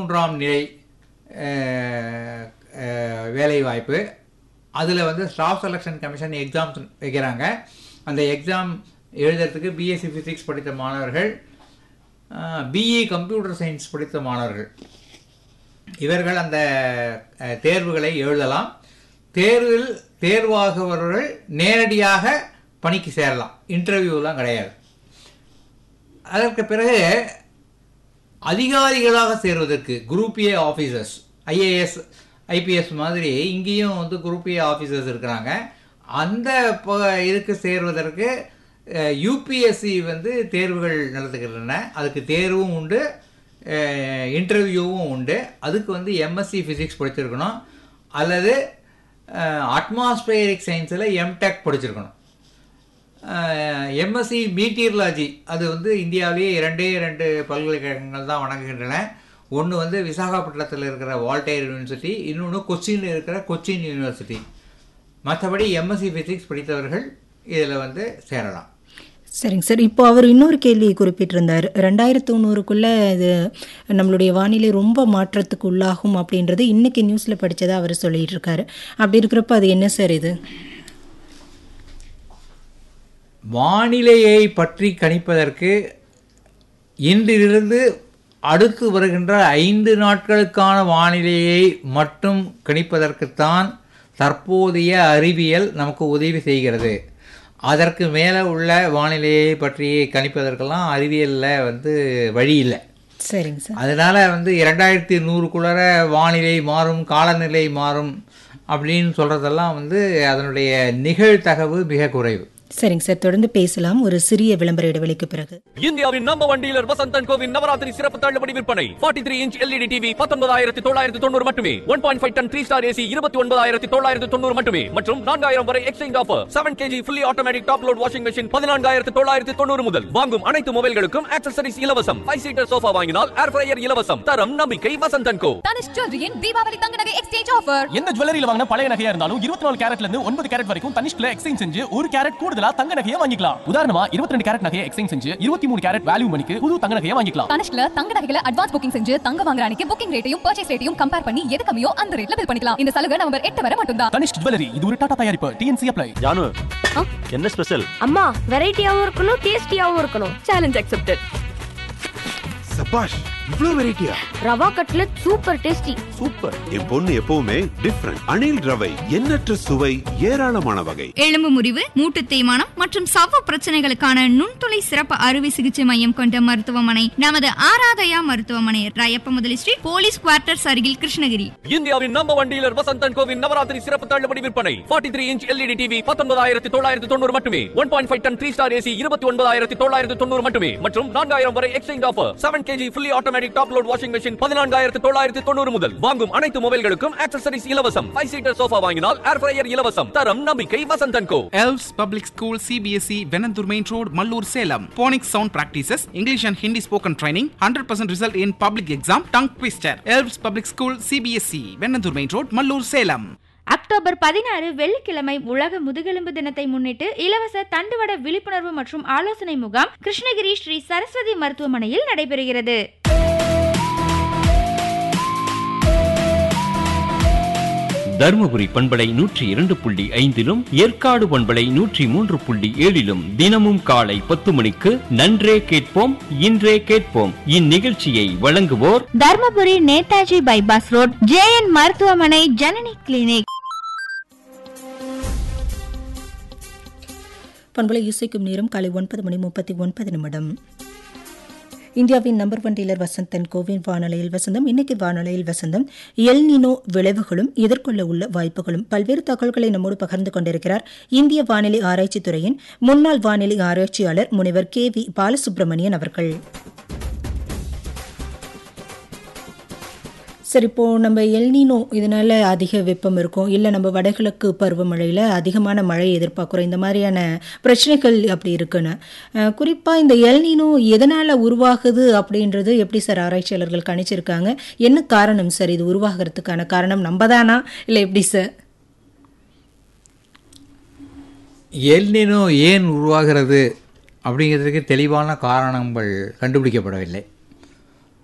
மூன்றாம் நிலை அஹ், அஹ், வேலைவாய்ப்பு அதில் வந்து ஸ்டாஃப் செலெக்ஷன் கமிஷன் எக்ஸாம்ஸ் வைக்கிறாங்க அந்த எக்ஸாம் எழுதுறதுக்கு பிஎஸ்சி ஃபிசிக்ஸ் படித்த மாணவர்கள் பிஇ கம்ப்யூட்டர் சயின்ஸ் படித்த மாணவர்கள் இவர்கள் அந்த அஹ், தேர்வுகளை எழுதலாம் தேர்வில் தேர்வாகுபவர்கள் நேரடியாக பணிக்கு சேரலாம் இன்டர்வியூலாம் கிடையாது அதற்கு பிறகு அதிகாரிகளாக சேர்வதற்கு group A officers IAS IPS மாதிரி இங்கேயும் வந்து குரூப் ஏ ஆஃபீஸர்ஸ் இருக்கிறாங்க அந்த ப- இதுக்கு சேர்வதற்கு யூபிஎஸ்சி வந்து தேர்வுகள் நடத்துகின்றன அதுக்கு தேர்வும் உண்டு இன்டர்வியூவும் உண்டு அதுக்கு வந்து எம்எஸ்சி ஃபிசிக்ஸ் படிச்சிருக்கணும் அல்லது அட்மாஸ்பியரிக் சயின்ஸில் எம்டெக் படிச்சிருக்கணும் எம்எஸ்சி மீட்டியர்லாஜி அது வந்து இந்தியாவிலேயே இரண்டே இரண்டு பல்கலைக்கழகங்கள் தான் வழங்குகின்றன ஒன்று வந்து விசாகப்பட்டினத்தில் இருக்கிற வால்டேர் யூனிவர்சிட்டி இன்னொன்று கொச்சினில் இருக்கிற கொச்சின் யூனிவர்சிட்டி மற்றபடி எம்எஸ்சி ஃபிசிக்ஸ் படித்தவர்கள் இதில் வந்து சேரலாம் சரிங்க சார் இப்போ அவர் இன்னொரு கேள்வி குறிப்பிட்டிருந்தார் ரெண்டாயிரத்தி தொண்ணூறுக்குள்ள இது நம்மளுடைய வானிலை ரொம்ப மாற்றத்துக்கு உள்ளாகும் அப்படின்றது இன்னைக்கு நியூஸில் படிச்சதா அவர் சொல்லிட்டு இருக்காரு அப்படி இருக்கிறப்ப அது என்ன சார் இது வானிலையை பற்றி கணிப்பதற்கு இன்றிலிருந்து அடுத்து வருகின்ற ஐந்து நாட்களுக்கான வானிலையை மட்டும் கணிப்பதற்குத்தான் தற்போதைய அறிவியல் நமக்கு உதவி செய்கிறது அதற்கு மேலே உள்ள வானிலையை பற்றி கணிப்பதற்கெல்லாம் அறிவியலில் வந்து வழி இல்லை சரிங்க சார் அதனால வந்து இரண்டாயிரத்தி நூறுக்குள்ளார வானிலை மாறும் காலநிலை மாறும் அப்படின்னு சொல்றதெல்லாம் வந்து அதனுடைய நிகழ்தகவு மிக குறைவு சரிங்க சார் தொடர்ந்து பேசலாம் ஒரு சிறிய விளம்பர இடைவெளிக்கு பிறகு இந்தியாவின் நம்பர் ஒன் டீலர் வசந்தன் கோவின் நவராத்திரி சிறப்பு தள்ளுபடி விற்பனை 43 த்ரீ இன்ச் எல்இடி டிவி பத்தொன்பதாயிரத்தி தொள்ளாயிரத்தி தொண்ணூறு மட்டுமே one point five ton three star AC இருபத்தி ஒன்பதாயிரத்தி தொள்ளாயிரத்தி தொண்ணூறு மட்டுமே மற்றும் நான்காயிரம் வரை exchange offer seven KG fully automatic top load washing machine பதினான்காயிரத்தி தொள்ளாயிரத்தி தொண்ணூறு முதல் வாங்கும் அனைத்து மொபைல்களுக்கும் ஆக்சசரிஸ் இலவசம் ஃபைவ் சீட்டர் சோஃபா வாங்கினால் ஏர் ஃப்ரையர் இலவசம் தரம் நம்பிக்கை வசந்தன் கோ தனுஷ் ஜுவல்லரியின் தீபாவளி தங்க நகை எக்ஸ்சேஞ்ச் ஆஃபர் எந்த ஜுவல்லரியில வாங்கின பழைய நகையா இருந்தாலும் இருபத்தி நாலு கேரட்ல இருந்து ஒன்பது கேரட் வரைக்கும் தனிஷ்ல எக்ஸ்சேஞ்ச் செஞ்சு ஒரு கேரட் கூடுதலா தங்க நகையை வாங்கிக்கலாம் உதாரணமா இருபத்தி ரெண்டு கேரட் நகையை எக்ஸ்சேஞ்ச் செஞ்சு இருபத்தி மூணு கேரட் வேல்யூ மணிக்கு புது தங்க நகையை வாங்கிக்கலாம் தனுஷ்ல தங்க நகைகளை அட்வான்ஸ் புக்கிங் செஞ்சு தங்க வாங்குற அன்னைக்கு புக்கிங் ரேட்டையும் பர்ச்சேஸ் ரேட்டையும் கம்பேர் பண்ணி எது கம்மியோ அந்த ரேட்ல பில் பண்ணிக்கலாம் இந்த சலுகை நவம்பர் எட்டு வரை மட்டும்தான் தனிஷ் ஜுவல்லரி இது ஒரு டாடா தயாரிப்பு டிஎன்சி அப்ளை ஜானு என்ன ஸ்பெஷல் அம்மா வெரைட்டியாவும் இருக்கணும் டேஸ்டியாவும் இருக்கணும் சேலஞ்ச் அக்செப்டட் சபாஷ் இவ்ளோ வெரைட்டியா rava cutlet super tasty super என் பொண்ணு எப்பவுமே டிஃப்ரெண்ட் அணில் ரவை எண்ணற்ற சுவை ஏராளமான வகை எலும்பு முறிவு மூட்டு தேய்மானம் மற்றும் சவ்வு பிரச்சனைகளுக்கான நுண்துளை சிறப்பு அறுவை சிகிச்சை மையம் கொண்ட மருத்துவமனை நமது ஆராதயா மருத்துவமனை ராயப்ப முதலி ஸ்ட்ரீட் போலீஸ் குவார்ட்டர்ஸ் அருகில் கிருஷ்ணகிரி இந்தியாவின் நம்பர் ஒன் டீலர் வசந்தன் கோவின் நவராத்திரி சிறப்பு தள்ளுபடி விற்பனை 43 த்ரீ இன்ச் எல்இடி டிவி பத்தொன்பதாயிரத்தி தொள்ளாயிரத்தி தொண்ணூறு மட்டுமே one point five ton three star AC இருபத்தி ஒன்பதாயிரத்தி தொள்ளாயிரத்தி தொண்ணூறு மட்டுமே மற்றும் நான்காயிரம் வரை exchange offer seven KG fully automatic top load washing machine பதினான்காயிரத்தி தொள்ளாயிரத்தி தொண்ணூறு முதல் வாங்கும் அனைத்து மொபைல்களுக்கும் ஆக்சசரிஸ் இலவசம் ஃபைவ் சீட்டர் சோஃபா வாங்கினால் ஏர் ஃப்ரையர் இலவசம் தரம் நம்பிக்கை Vasanthan Co Elves Public School CBSE Venandur Main Road Mallur Salem Phonics Sound Practices English and Hindi Spoken Training 100% result in public exam Tongue Twister Elves Public School CBSE Venandur Main Road Mallur Salem October பதினாறு வெள்ளிக்கிழமை உலக முதுகெலும்பு தினத்தை முன்னிட்டு இலவச தண்டுவட விழிப்புணர்வு மற்றும் ஆலோசனை முகாம் கிருஷ்ணகிரி ஸ்ரீ சரஸ்வதி மருத்துவமனையில் நடைபெறுகிறது தருமபுரி பண்பலை நூற்றி இரண்டு புள்ளி ஐந்திலும் ஏற்காடு பண்பலை நூற்றி மூன்று புள்ளி ஏழிலும் தினமும் காலை பத்து மணிக்கு நன்றே கேட்போம் இன்றே கேட்போம் இந்நிகழ்ச்சியை வழங்குவோர் Dharmapuri Netaji bypass road JN மருத்துவமனை ஜனனி கிளினிக் பண்பலை இசைக்கும் நேரம் காலை ஒன்பது மணி முப்பத்தி ஒன்பது நிமிடம் இந்தியாவின் நம்பர் ஒன் டீலர் வசந்தன் கோவின் வானொலியில் வசந்தம் இன்னைக்கு வானொலியில் வசந்தம் எல்னினோ விளைவுகளும் எதிர்கொள்ள உள்ள வாய்ப்புகளும் பல்வேறு தகவல்களை நம்மோடு பகிர்ந்து கொண்டிருக்கிறார் இந்திய வானிலை ஆராய்ச்சித் துறையின் முன்னாள் வானிலை ஆராய்ச்சியாளர் முனைவர் கே வி பாலசுப்ரமணியன் அவர்கள் சரி இப்போ நம்ம எல்னினோ இதனால அதிக வெப்பம் இருக்கும் இல்லை நம்ம வடகிழக்கு பருவமழையில் அதிகமான மழை எதிர்பார்க்குறோம் இந்த மாதிரியான பிரச்சனைகள் அப்படி இருக்குன்னு அஹ், குறிப்பா இந்த எல்னினோ எதனால உருவாகுது அப்படின்றது எப்படி சார் ஆராய்ச்சியாளர்கள் கணிச்சிருக்காங்க என்ன காரணம் சார் இது உருவாகிறதுக்கான காரணம் நம்ம தானா இல்லை எப்படி சார் எல்னினோ ஏன் உருவாகிறது அப்படிங்கிறதுக்கு தெளிவான காரணங்கள் கண்டுபிடிக்கப்படவில்லை